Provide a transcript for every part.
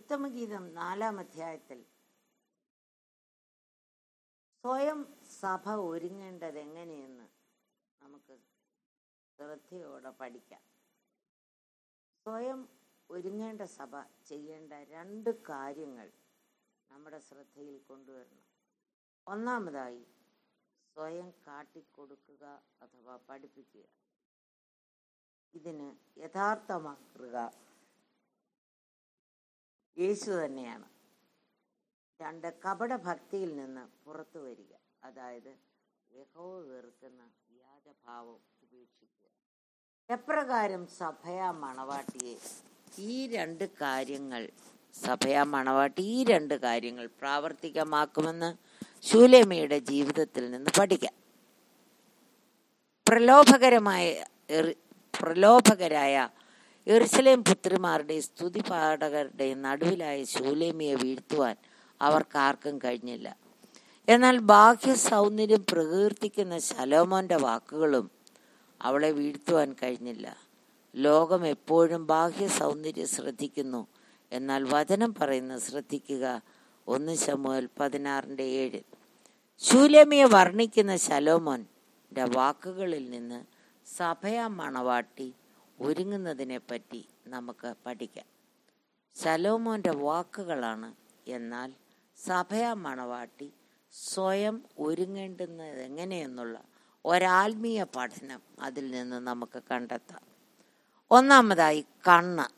ഉത്തമഗീതം നാലാം അധ്യായത്തിൽ സ്വയം സഭ ഒരുങ്ങേണ്ടത് എങ്ങനെയെന്ന് നമുക്ക് ശ്രദ്ധയോടെ പഠിക്കാം സ്വയം ഒരുങ്ങേണ്ട സഭ ചെയ്യേണ്ട രണ്ട് കാര്യങ്ങൾ നമ്മുടെ ശ്രദ്ധയിൽ കൊണ്ടുവരണം ഒന്നാമതായി സ്വയം കാട്ടിക്കൊടുക്കുക അഥവാ പഠിപ്പിക്കുക ഇതിന് യഥാർത്ഥമാക്കുക യേശു തന്നെയാണ് രണ്ട് കപട ഭക്തിയിൽ നിന്ന് പുറത്തു വരിക അതായത് യഹോവ വെറുക്കുന്ന വ്യാജഭാവം ഉപേക്ഷിക്കുക എപ്രകാരം സഭയാ മണവാട്ടിയെ ഈ രണ്ട് കാര്യങ്ങൾ സഭയാ മണവാട്ടി ഈ രണ്ട് കാര്യങ്ങൾ പ്രാവർത്തികമാക്കുമെന്ന് ശൂലേമയുടെ ജീവിതത്തിൽ നിന്ന് പഠിക്കാം പ്രലോഭകരമായ എറി- പ്രലോഭകരായ എറുസലേം പുത്രിമാരുടെയും സ്തുതിപാഠകരുടെയും നടുവിലായ ശൂലേമിയെ വീഴ്ത്തുവാൻ അവർക്കാർക്കും കഴിഞ്ഞില്ല എന്നാൽ ബാഹ്യ സൗന്ദര്യം പ്രകീർത്തിക്കുന്ന ശലോമോന്റെ വാക്കുകളും അവളെ വീഴ്ത്തുവാൻ കഴിഞ്ഞില്ല ലോകം എപ്പോഴും ബാഹ്യ സൗന്ദര്യം ശ്രദ്ധിക്കുന്നു എന്നാൽ വചനം പറയുന്നത് ശ്രദ്ധിക്കുക ഒന്ന് ശമുവൽ പതിനാറിൻ്റെ ഏഴ് ശൂലേമിയെ വർണ്ണിക്കുന്ന ശലോമോന്റെ വാക്കുകളിൽ നിന്ന് സഭയാ മണവാട്ടി ഒരുങ്ങുന്നതിനെപ്പറ്റി നമുക്ക് പഠിക്കാം ശലോമോന്റെ വാക്കുകളാണ് എന്നാൽ സഭയാ മണവാട്ടി സ്വയം ഒരുങ്ങേണ്ടുന്നത് എങ്ങനെയെന്നുള്ള ഒരാത്മീയ പഠനം അതിൽ നിന്ന് നമുക്ക് കണ്ടെത്താം ഒന്നാമതായി കണ്ണ്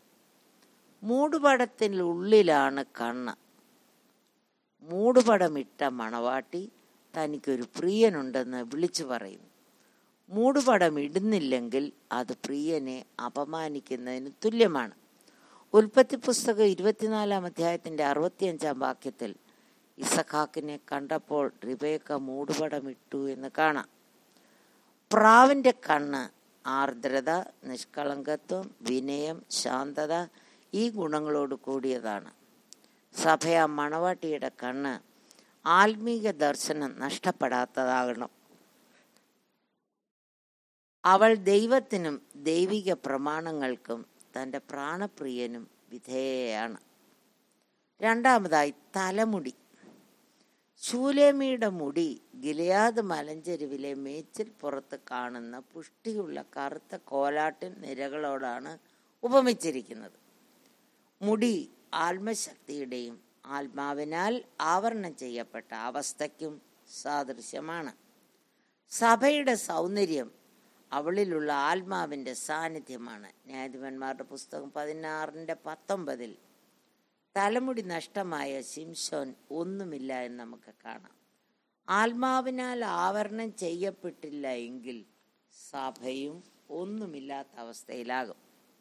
മൂടുപടത്തിനുള്ളിലാണ് കണ്ണ് മൂടുപടമിട്ട മണവാട്ടി തനിക്കൊരു പ്രിയനുണ്ടെന്ന് വിളിച്ചു പറയുന്നു മൂടുപടം ഇടുന്നില്ലെങ്കിൽ അത് പ്രിയനെ അപമാനിക്കുന്നതിന് തുല്യമാണ് ഉൽപ്പത്തി പുസ്തകം ഇരുപത്തിനാലാം അധ്യായത്തിന്റെ അറുപത്തിയഞ്ചാം വാക്യത്തിൽ ഇസഖാക്കിനെ കണ്ടപ്പോൾ റിബേക്ക മൂടുപടമിട്ടു എന്ന് കാണാം പ്രാവിന്റെ കണ്ണ് ആർദ്രത നിഷ്കളങ്കത്വം വിനയം ശാന്തത ഈ ഗുണങ്ങളോട് കൂടിയതാണ് സഭയ മണവാട്ടിയുടെ കണ്ണ് ആത്മീക ദർശനം നഷ്ടപ്പെടാത്തതാകണം അവൾ ദൈവത്തിനും ദൈവിക പ്രമാണങ്ങൾക്കും തൻ്റെ പ്രാണപ്രിയനും വിധേയയാണ് രണ്ടാമതായി തലമുടി ശൂലേമിയുടെ മുടി ഗിലയാദ് മലഞ്ചെരുവിലെ മേച്ചിൽ പുറത്ത് കാണുന്ന പുഷ്ടിയുള്ള കറുത്ത കോലാട്ടിൻ നിരകളോടാണ് ഉപമിച്ചിരിക്കുന്നത് മുടി ആത്മശക്തിയുടെയും ആത്മാവിനാൽ ആവരണം ചെയ്യപ്പെട്ട അവസ്ഥയ്ക്കും സാദൃശ്യമാണ് സഭയുടെ സൗന്ദര്യം അവളിലുള്ള ആത്മാവിൻ്റെ സാന്നിധ്യമാണ് ന്യായാധിപന്മാരുടെ പുസ്തകം പതിനാറിൻ്റെ പത്തൊമ്പതിൽ തലമുടി നഷ്ടമായ ശിംഷോൻ ഒന്നുമില്ല എന്ന് നമുക്ക് കാണാം ആത്മാവിനാൽ ആവരണം ചെയ്യപ്പെട്ടില്ല എങ്കിൽ സഭയും ഒന്നുമില്ലാത്ത അവസ്ഥയിലാകും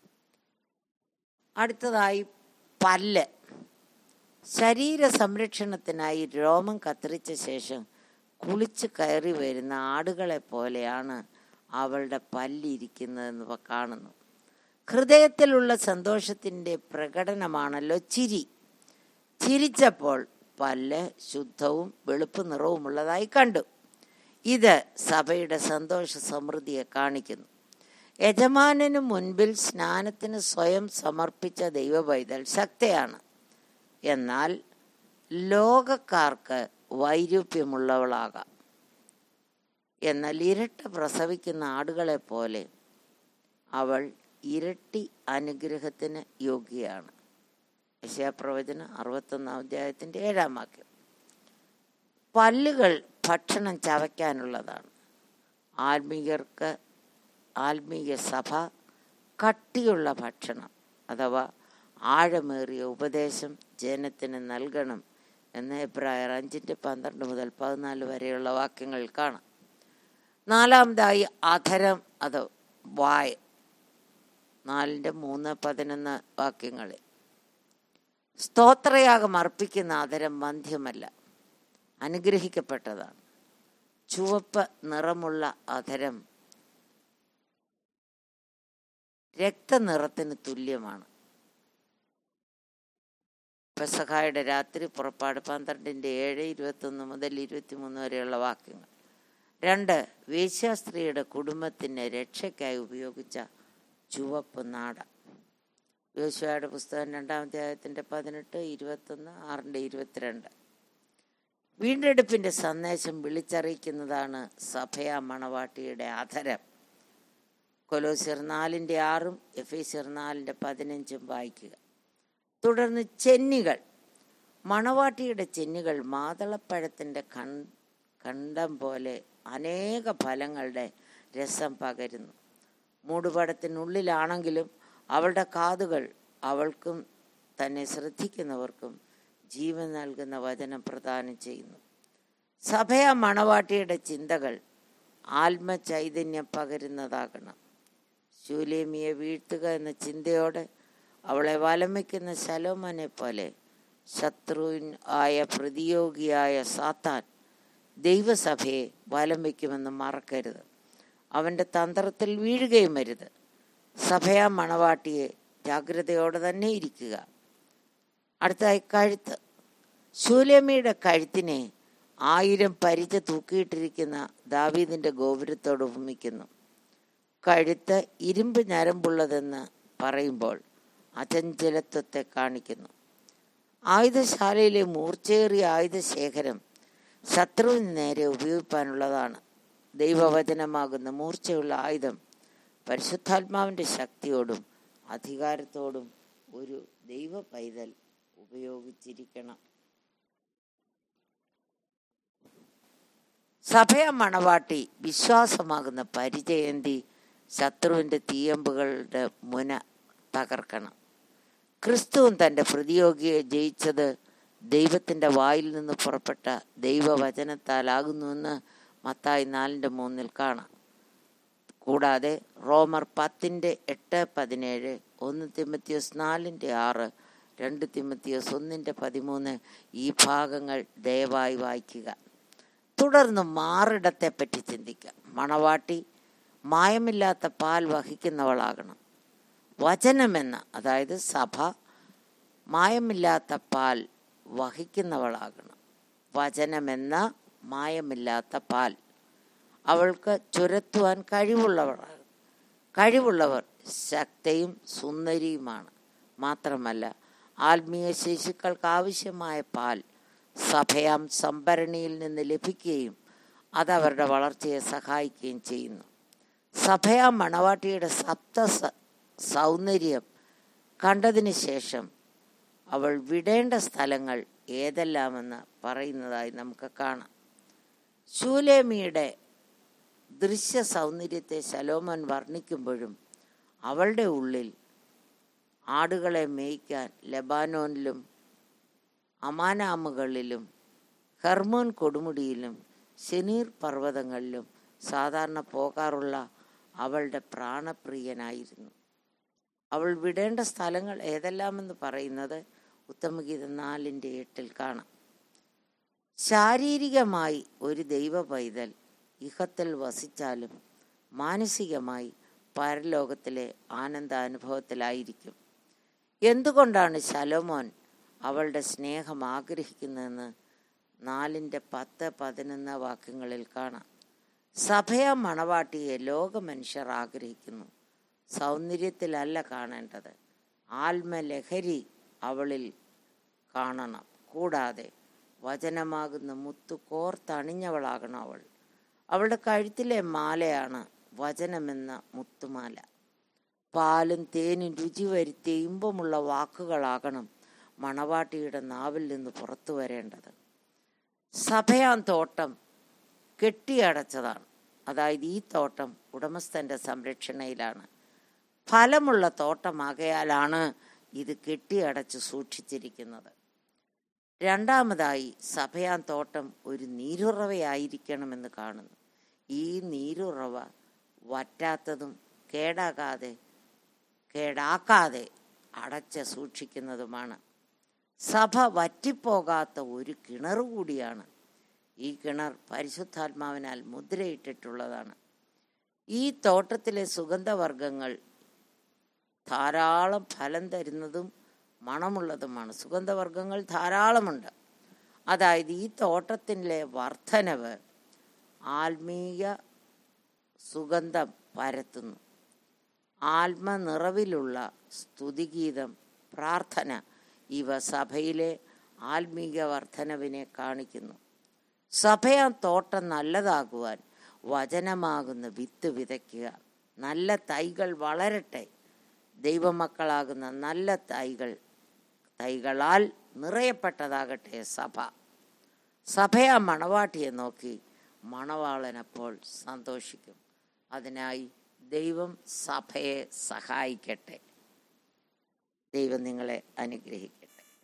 അടുത്തതായി പല്ല് ശരീര സംരക്ഷണത്തിനായി രോമം കത്തിരിച്ച ശേഷം കുളിച്ച് കയറി വരുന്ന ആടുകളെ പോലെയാണ് അവളുടെ പല്ലിരിക്കുന്നതെന്ന് കാണുന്നു ഹൃദയത്തിലുള്ള സന്തോഷത്തിൻ്റെ പ്രകടനമാണല്ലോ ചിരി ചിരിച്ചപ്പോൾ പല്ല് ശുദ്ധവും വെളുപ്പ് നിറവുമുള്ളതായി കണ്ടു ഇത് സഭയുടെ സന്തോഷ സമൃദ്ധിയെ കാണിക്കുന്നു യജമാനു മുൻപിൽ സ്നാനത്തിന് സ്വയം സമർപ്പിച്ച ദൈവപൈതൽ ശക്തയാണ് എന്നാൽ ലോകക്കാർക്ക് വൈരൂപ്യമുള്ളവളാകാം എന്നാൽ ഇരട്ട പ്രസവിക്കുന്ന ആടുകളെ പോലെ അവൾ ഇരട്ടി അനുഗ്രഹത്തിന് യോഗ്യയാണ് യശാപ്രവചനം അറുപത്തൊന്നാം അധ്യായത്തിൻ്റെ ഏഴാം വാക്യം പല്ലുകൾ ഭക്ഷണം ചവയ്ക്കാനുള്ളതാണ് ആത്മീയർക്ക് ആത്മീയ സഭ കട്ടിയുള്ള ഭക്ഷണം അഥവാ ആഴമേറിയ ഉപദേശം ജനത്തിന് നൽകണം എന്ന എബ്രായർ അഞ്ചിൻ്റെ പന്ത്രണ്ട് മുതൽ പതിനാല് വരെയുള്ള വാക്യങ്ങൾ കാണാം നാലാമതായി അധരം അത് വായ് നാലിൻ്റെ മൂന്ന് പതിനൊന്ന് വാക്യങ്ങളിൽ സ്തോത്രയാഗം അർപ്പിക്കുന്ന അധരം വന്ധ്യമല്ല അനുഗ്രഹിക്കപ്പെട്ടതാണ് ചുവപ്പ് നിറമുള്ള അധരം രക്തനിറത്തിന് തുല്യമാണ് പെസഹായുടെ രാത്രി പുറപ്പാട് പന്ത്രണ്ടിൻ്റെ ഏഴ് ഇരുപത്തൊന്ന് മുതൽ ഇരുപത്തിമൂന്ന് വരെയുള്ള വാക്യങ്ങൾ രണ്ട് വേശ്യാസ്ത്രീയുടെ കുടുംബത്തിന് രക്ഷയ്ക്കായി ഉപയോഗിച്ച ചുവപ്പ് നാട യോശുവയുടെ പുസ്തകം രണ്ടാം അധ്യായത്തിൻ്റെ പതിനെട്ട് ഇരുപത്തൊന്ന് ആറിൻ്റെ ഇരുപത്തിരണ്ട് വീണ്ടെടുപ്പിൻ്റെ സന്ദേശം വിളിച്ചറിയിക്കുന്നതാണ് സഭയ മണവാട്ടിയുടെ ആധരം കൊലോസിയർ നാലിൻ്റെ ആറും എഫേസിയർ നാലിൻ്റെ പതിനഞ്ചും വായിക്കുക തുടർന്ന് ചെന്നികൾ മണവാട്ടിയുടെ ചെന്നികൾ മാതളപ്പഴത്തിൻ്റെ കൺ കണ്ടം പോലെ അനേക ഫലങ്ങളുടെ രസം പകരുന്നു മൂടുപടത്തിനുള്ളിലാണെങ്കിലും അവളുടെ കാതുകൾ അവൾക്കും തന്നെ ശ്രദ്ധിക്കുന്നവർക്കും ജീവൻ നൽകുന്ന വചനം പ്രദാനം ചെയ്യുന്നു സഭയ മണവാട്ടിയുടെ ചിന്തകൾ ആത്മചൈതന്യം പകരുന്നതാകണം ശൂലേമിയെ വീഴ്ത്തുക എന്ന ചിന്തയോടെ അവളെ വലം വയ്ക്കുന്ന ശലോമനെ പോലെ ശത്രുവിൻ ആയ പ്രതിയോഗിയായ സാത്താൻ ദൈവസഭയെ വലം വയ്ക്കുമെന്ന് മറക്കരുത് അവൻ്റെ തന്ത്രത്തിൽ വീഴുകയും വരുത് സഭയാ മണവാട്ടിയെ ജാഗ്രതയോടെ തന്നെ ഇരിക്കുക അടുത്തതായി കഴുത്ത് ശൂലേമിയുടെ കഴുത്തിനെ ആയിരം പരിച തൂക്കിയിട്ടിരിക്കുന്ന ദാവീദിൻ്റെ ഗോപുരത്തോട് ഉപമിക്കുന്നു കഴുത്ത് ഇരുമ്പ് ഞരമ്പുള്ളതെന്ന് പറയുമ്പോൾ അചഞ്ചലത്വത്തെ കാണിക്കുന്നു ആയുധശാലയിലെ മൂർച്ചയേറിയ ആയുധശേഖരം ശത്രുവിന് നേരെ ഉപയോഗിക്കാനുള്ളതാണ് ദൈവവചനമാകുന്ന മൂർച്ചയുള്ള ആയുധം പരിശുദ്ധാത്മാവിൻ്റെ ശക്തിയോടും അധികാരത്തോടും ഒരു ദൈവ പൈതൽ ഉപയോഗിച്ചിരിക്കണം സഭയ മണവാട്ടി വിശ്വാസമാകുന്ന പരിചയന്തി ശത്രുവിൻ്റെ തീയമ്പുകളുടെ മുന തകർക്കണം ക്രിസ്തുവും തൻ്റെ പ്രതിയോഗിയെ ജയിച്ചത് ദൈവത്തിൻ്റെ വായിൽ നിന്ന് പുറപ്പെട്ട ദൈവവചനത്താലാകുന്നുവെന്ന് മത്തായി നാലിൻ്റെ മൂന്നിൽ കാണാം കൂടാതെ റോമർ പത്തിൻ്റെ എട്ട് പതിനേഴ് ഒന്ന് തിമത്തിയോസ് നാലിൻ്റെ ആറ് രണ്ട് തിമത്തിയോസ് ഒന്നിൻ്റെ പതിമൂന്ന് ഈ ഭാഗങ്ങൾ ദയവായി വായിക്കുക തുടർന്ന് മാറിടത്തെപ്പറ്റി ചിന്തിക്കുക മണവാട്ടി മായമില്ലാത്ത പാൽ വഹിക്കുന്നവളാകണം വചനമെന്ന അതായത് സഭ മായമില്ലാത്ത പാൽ വഹിക്കുന്നവളാകണം വചനമെന്ന മായമില്ലാത്ത പാൽ അവൾക്ക് ചുരത്തുവാൻ കഴിവുള്ളവളാണ് കഴിവുള്ളവർ ശക്തയും സുന്ദരിയുമാണ് മാത്രമല്ല ആത്മീയ ശിശുക്കൾക്ക് ആവശ്യമായ പാൽ സഭയാം സംഭരണിയിൽ നിന്ന് ലഭിക്കുകയും അതവരുടെ വളർച്ചയെ സഹായിക്കുകയും ചെയ്യുന്നു സഭയാ മണവാട്ടിയുടെ സപ്ത സൗന്ദര്യം കണ്ടതിന് ശേഷം അവൾ വിടേണ്ട സ്ഥലങ്ങൾ ഏതെല്ലാമെന്ന് പറയുന്നതായി നമുക്ക് കാണാം ശൂലേമിയുടെ ദൃശ്യ സൗന്ദര്യത്തെ ശലോമൻ വർണ്ണിക്കുമ്പോഴും അവളുടെ ഉള്ളിൽ ആടുകളെ മേയ്ക്കാൻ ലബാനോനിലും അമാനാമുകളിലും ഹെർമോൻ കൊടുമുടിയിലും ശനീർ പർവ്വതങ്ങളിലും സാധാരണ പോകാറുള്ള അവളുടെ പ്രാണപ്രിയനായിരുന്നു അവൾ വിടേണ്ട സ്ഥലങ്ങൾ ഏതെല്ലാമെന്ന് പറയുന്നത് ഉത്തമഗീതം നാലിൻ്റെ എട്ടിൽ കാണാം ശാരീരികമായി ഒരു ദൈവ പൈതൽ ഇഹത്തിൽ വസിച്ചാലും മാനസികമായി പരലോകത്തിലെ ആനന്ദാനുഭവത്തിലായിരിക്കും എന്തുകൊണ്ടാണ് ശലോമോൻ അവളുടെ സ്നേഹം ആഗ്രഹിക്കുന്നതെന്ന് നാലിൻ്റെ പത്ത് പതിനൊന്ന് വാക്യങ്ങളിൽ കാണാം സഭയ മണവാട്ടിയെ ലോക മനുഷ്യർ ആഗ്രഹിക്കുന്നു സൗന്ദര്യത്തിലല്ല കാണേണ്ടത് ആത്മലഹരി അവളിൽ കാണണം കൂടാതെ വചനമാകുന്ന മുത്തു കോർത്തണിഞ്ഞവളാകണം അവൾ അവളുടെ കഴുത്തിലെ മാലയാണ് വചനമെന്ന മുത്തുമാല പാലും തേനും രുചി വരുത്തിയ ഇമ്പമുള്ള വാക്കുകളാകണം മണവാട്ടിയുടെ നാവിൽ നിന്ന് പുറത്തു വരേണ്ടത് സഭയാൻ തോട്ടം കെട്ടിയടച്ചതാണ് അതായത് ഈ തോട്ടം ഉടമസ്ഥൻ്റെ സംരക്ഷണയിലാണ് ഫലമുള്ള തോട്ടമാകയാലാണ് ഇത് കെട്ടിയടച്ച് സൂക്ഷിച്ചിരിക്കുന്നത് രണ്ടാമതായി സഭയാൻ തോട്ടം ഒരു നീരുറവയായിരിക്കണമെന്ന് കാണുന്നു ഈ നീരുറവ വറ്റാത്തതും കേടാകാതെ കേടാക്കാതെ അടച്ച് സൂക്ഷിക്കുന്നതുമാണ് സഭ വറ്റിപ്പോകാത്ത ഒരു കിണർ കൂടിയാണ് ഈ കിണർ പരിശുദ്ധാത്മാവിനാൽ മുദ്രയിട്ടിട്ടുള്ളതാണ് ഈ തോട്ടത്തിലെ സുഗന്ധവർഗങ്ങൾ ധാരാളം ഫലം തരുന്നതും മണമുള്ളതുമാണ് സുഗന്ധവർഗങ്ങൾ ധാരാളമുണ്ട് അതായത് ഈ തോട്ടത്തിലെ വർധനവ് ആത്മീയ സുഗന്ധം പരത്തുന്നു ആത്മനിറവിലുള്ള സ്തുതിഗീതം പ്രാർത്ഥന ഇവ സഭയിലെ ആത്മീക വർധനവിനെ കാണിക്കുന്നു സഭയാ തോട്ടം നല്ലതാകുവാൻ വചനമാകുന്ന വിത്ത് വിതയ്ക്കുക നല്ല തൈകൾ വളരട്ടെ ദൈവമക്കളാകുന്ന നല്ല തൈകൾ തൈകളാൽ നിറയപ്പെട്ടതാകട്ടെ സഭ സഭയാ മണവാട്ടിയെ നോക്കി മണവാളനപ്പോൾ സന്തോഷിക്കും അതിനായി ദൈവം സഭയെ സഹായിക്കട്ടെ ദൈവം നിങ്ങളെ അനുഗ്രഹിക്കും